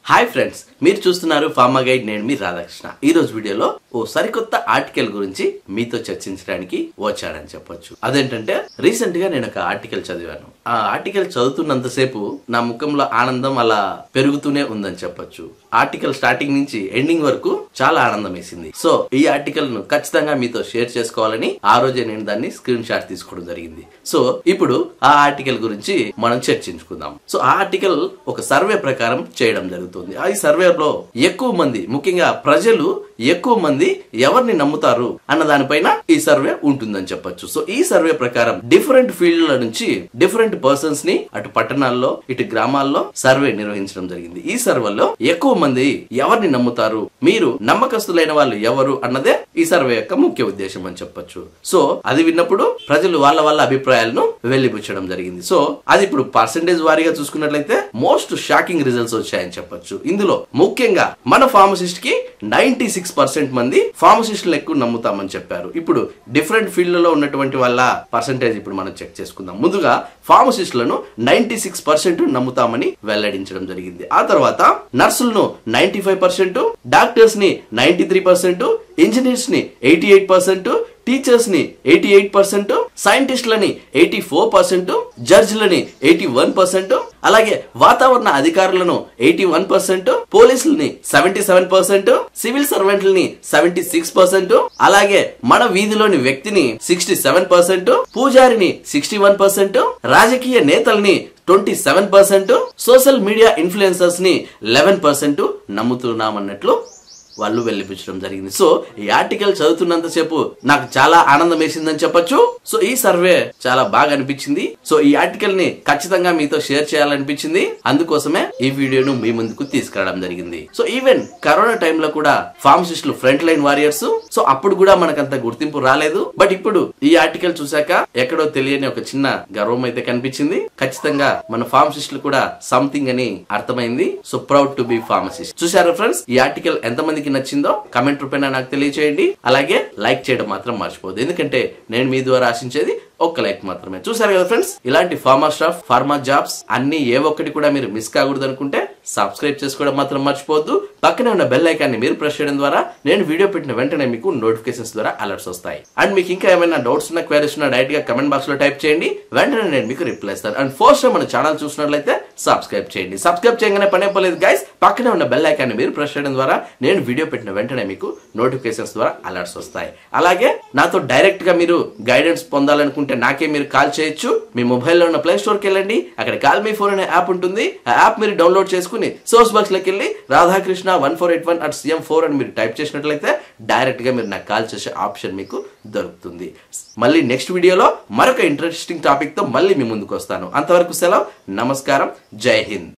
hi friends మీరు చూస్తున్నారు pharma guide నేను మీ రాధాకృష్ణ ఈ రోజు వీడియోలో ఓ సరికొత్త ఆర్టికల్ గురించి మీతో చర్చించడానికి వచ్చానని చెప్పొచ్చు అదేంటంటే రీసెంట్ గా నేను ఒక ఆర్టికల్ చదివాను ఆ ఆర్టికల్ చదువుతున్నంతసేపు నా ముఖంలో ఆనందం అలా పెరుగుతూనే ఉందని చెప్పొచ్చు ఆర్టికల్ స్టార్టింగ్ నుంచి ఎండింగ్ వరకు చాలా ఆనందం వేసింది సో ఈ ఆర్టికల్ ను ఖచ్చితంగా మీతో షేర్ చేసుకోవాలని ఆ రోజే నేను దాన్ని స్క్రీన్ షాట్ తీసుకోవడం జరిగింది సో ఇప్పుడు ఆ ఆర్టికల్ గురించి మనం చర్చించుకుందాం సో ఆ ఆర్టికల్ ఒక సర్వే ప్రకారం చేయడం జరుగుతుంది ఆ ఈ సర్వేలో ఎక్కువ మంది ముఖ్యంగా ప్రజలు ఎక్కువ మంది ఎవరిని నమ్ముతారు అన్న దానిపైన ఈ సర్వే ఉంటుందని చెప్పొచ్చు సో ఈ సర్వే ప్రకారం డిఫరెంట్ ఫీల్డ్ల నుంచి డిఫరెంట్ పర్సన్స్ ని అటు పట్టణాల్లో ఇటు గ్రామాల్లో సర్వే నిర్వహించడం జరిగింది ఈ సర్వేలో ఎక్కువ మంది ఎవరిని నమ్ముతారు మీరు నమ్మకస్తులైన వాళ్ళు ఎవరు అన్నదే ఈ సర్వే యొక్క ముఖ్య ఉద్దేశం అని చెప్పొచ్చు సో అది విన్నప్పుడు ప్రజలు వాళ్ళ వాళ్ళ అభిప్రాయాలను వెళ్లిపుచ్చడం జరిగింది సో అది ఇప్పుడు పర్సంటేజ్ వారీగా చూసుకున్నట్లయితే మోస్ట్ షాకింగ్ రిజల్ట్స్ వచ్చాయని చెప్పొచ్చు ఇందులో ముఖ్యంగా మన ఫార్మసిస్ట్ కి నైన్టీ సిక్స్ పర్సెంట్ మంది ఫార్మసిస్టులను ఎక్కువ నమ్ముతామని చెప్పారు ఇప్పుడు డిఫరెంట్ ఫీల్డ్లలో ఉన్నటువంటి వాళ్ళ పర్సంటేజ్ ఇప్పుడు మనం చెక్ చేసుకుందాం ముందుగా ఫార్మసిస్టులను నైన్టీ సిక్స్ పర్సెంట్ నమ్ముతామని వెల్లడించడం జరిగింది ఆ తర్వాత నర్సులను నైన్టీ ఫైవ్ పర్సెంట్ డాక్టర్స్ ని నైన్టీ త్రీ పర్సెంట్ ఇంజనీర్స్ ని ఎయిటీ ఎయిట్ పర్సెంట్ టీచర్స్ ని ఎయిటీ ఎయిట్ పర్సెంట్ సైంటిస్టులని ఎయిటీ ఫోర్ పర్సెంట్ జడ్జిలని ఎయిటీ వన్ పర్సెంట్ అలాగే వాతావరణ అధికారులను ఎయిటీ వన్ పర్సెంట్ పోలీసులని సెవెంటీ సెవెన్ పర్సెంట్ సివిల్ సర్వెంట్లని సెవెంటీ సిక్స్ పర్సెంట్ అలాగే మన వీధిలోని వ్యక్తిని సిక్స్టీ సెవెన్ పర్సెంట్ పూజారిని సిక్స్టీ వన్ పర్సెంట్ రాజకీయ నేతల్ని twenty seven percent social media influencers ని లెవెన్ పర్సెంట్ నమ్ముతున్నామన్నట్లు వాళ్ళు వెళ్ళిపించడం జరిగింది సో ఈ ఆర్టికల్ చదువుతున్నంతసేపు నాకు చాలా ఆనందం వేసిందని చెప్పొచ్చు సో ఈ సర్వే చాలా బాగా అనిపించింది సో ఈ ఆర్టికల్ ని ఖచ్చితంగా మీతో షేర్ చేయాలనిపించింది అందుకోసమే ఈ వీడియోను మీ ముందుకు తీసుకురావడం జరిగింది సో ఈవెన్ కరోనా టైంలో కూడా ఫార్మసిస్టులు ఫ్రంట్ లైన్ వారియర్స్ సో అప్పుడు కూడా మనకంత గుర్తింపు రాలేదు బట్ ఇప్పుడు ఈ ఆర్టికల్ చూసాక ఎక్కడో తెలియని ఒక చిన్న గర్వం అయితే కనిపించింది ఖచ్చితంగా మన ఫార్మసిస్టులు కూడా సంథింగ్ అని అర్థమైంది so proud to be pharmacist చూసారా ఫ్రెండ్స్ ఈ ఆర్టికల్ ఎంతమందికి నచ్చిందో కమెంట్ రూపేణ నాకు తెలియచేయండి అలాగే లైక్ చేయడం మాత్రం మర్చిపోదు ఎందుకంటే నేను మీ ద్వారా ఆశించేది ఒక్క లైక్ మాత్రమే చూసారు కదా ఫ్రెండ్స్ ఇలాంటి ఫార్మా స్టాఫ్ ఫార్మా జాబ్స్ అన్ని ఏ ఒక్కటి కూడా మీరు మిస్ కాకూడదు అనుకుంటే సబ్స్క్రైబ్ చేసుకోవడం మాత్రం మర్చిపోవద్దు పక్కనే ఉన్న బెల్ ఐకాన్ని మీరు ప్రెస్ చేయడం ద్వారా నేను వీడియో పెట్టిన వెంటనే మీకు నోటిఫికేషన్స్ ద్వారా అలర్ట్స్ వస్తాయి అండ్ మీకు ఇంకా ఏమైనా డౌట్స్ ఉన్న క్వైరీస్ ఉన్న డైరెక్ట్ గా కమెంట్ బాక్స్ లో టైప్ చేయండి వెంటనే నేను మీకు రిప్లై ఇస్తాను అండ్ ఫస్ట్ మన ఛానల్ చూసినట్లయితే సబ్స్క్రైబ్ చేయండి సబ్స్క్రైబ్ చేయగానే పనే పోలేదు గైస్ పక్కనే ఉన్న బెల్ ఐకాన్ని మీరు ప్రెస్ చేయడం ద్వారా నేను వీడియో పెట్టిన వెంటనే మీకు నోటిఫికేషన్స్ ద్వారా అలర్ట్స్ వస్తాయి అలాగే నాతో డైరెక్ట్ గా మీరు గైడెన్స్ పొందాలనుకుంటే నాకే మీరు కాల్ చేయొచ్చు మీ మొబైల్లో ఉన్న ప్లే స్టోర్కి వెళ్ళండి అక్కడ కాల్ మీ ఫోన్ అనే యాప్ ఉంటుంది ఆ యాప్ మీరు డౌన్లోడ్ చేసుకుని సోర్స్ బాక్స్ లోకి వెళ్ళి Radhakrishna one four eight one at CM four అని మీరు టైప్ చేసినట్లయితే డైరెక్ట్ గా మీరు నాకు కాల్ చేసే ఆప్షన్ మీకు దొరుకుతుంది మళ్ళీ నెక్స్ట్ వీడియోలో మరొక ఇంట్రెస్టింగ్ టాపిక్ తో మళ్ళీ మీ ముందుకు వస్తాను అంతవరకు సెలవు నమస్కారం జై హింద్